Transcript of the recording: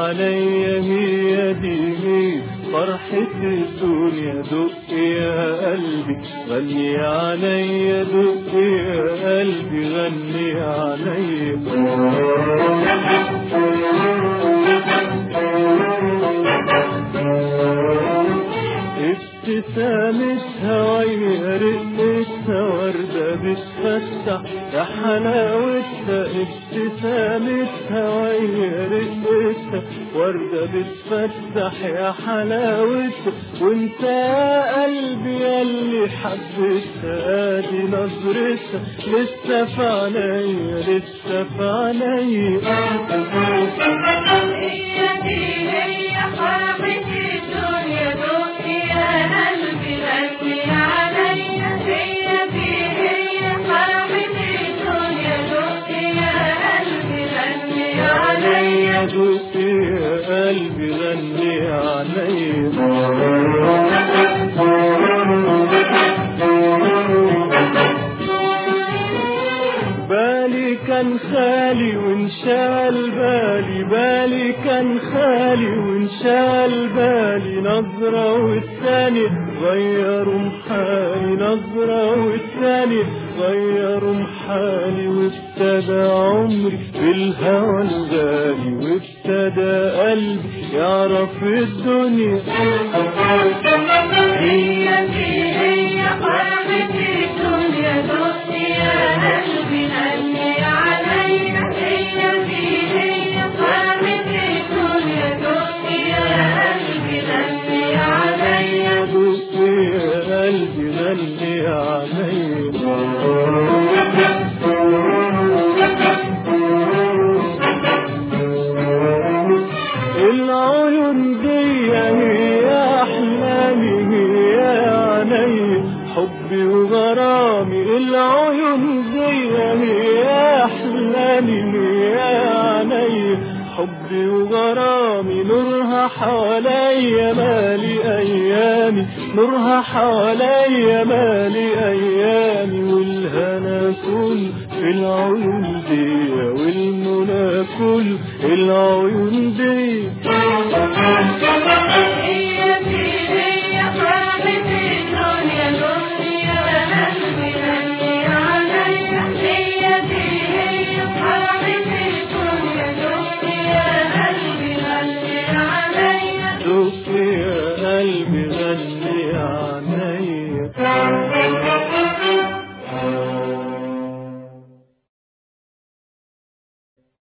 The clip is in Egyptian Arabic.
عليا هي دي هي فرحة الدنيا دق يا قلبي غني عليا دق يا قلبي غني عليا ابتسامتها ويا رقتها وردة بتفتح يا حلاوتها ابتسامتها ويا رقتها وردة بتفتح يا حلاوتها وانت يا قلبي ياللي حبيتها ادي نظرتها لسه في عينيا لسه في عينيا هي دي هي فرحة الدنيا دق يا قلبي غني عليا هي دي هي فرحة الدنيا دق يا قلبي غني عليا عليا دق يا قلبي غني عليا بالي كان خالي وانشال بالي بالي كان خالي وانشال بالي نظرة والثاني غيروا محالي نظرة والثاني غيروا محالي وابتدى عمري بالهوى الغالي وابتدى قلبي يعرف الدنيا هي دي هي فرحة الدنيا دق يا قلبي غني عليا هي دي هي فرحة الدنيا دق يا قلبي غني عليا دق يا قلبي غني عليا العيون دي هي احلامي هي عيني حبي وغرامي العيون دي هي احلامي هي عيني حبي وغرامي نورها حواليا مالي ايامي نورها حواليا مالي ايامي والهنا كل في العيون دي والمنى كل العيون دي هي دي هي فرحة الدنيا دق يا قلبي غني عليا هي دي هي فرحة الدنيا دق يا قلبي غني عليا دق يا قلبي غني عليا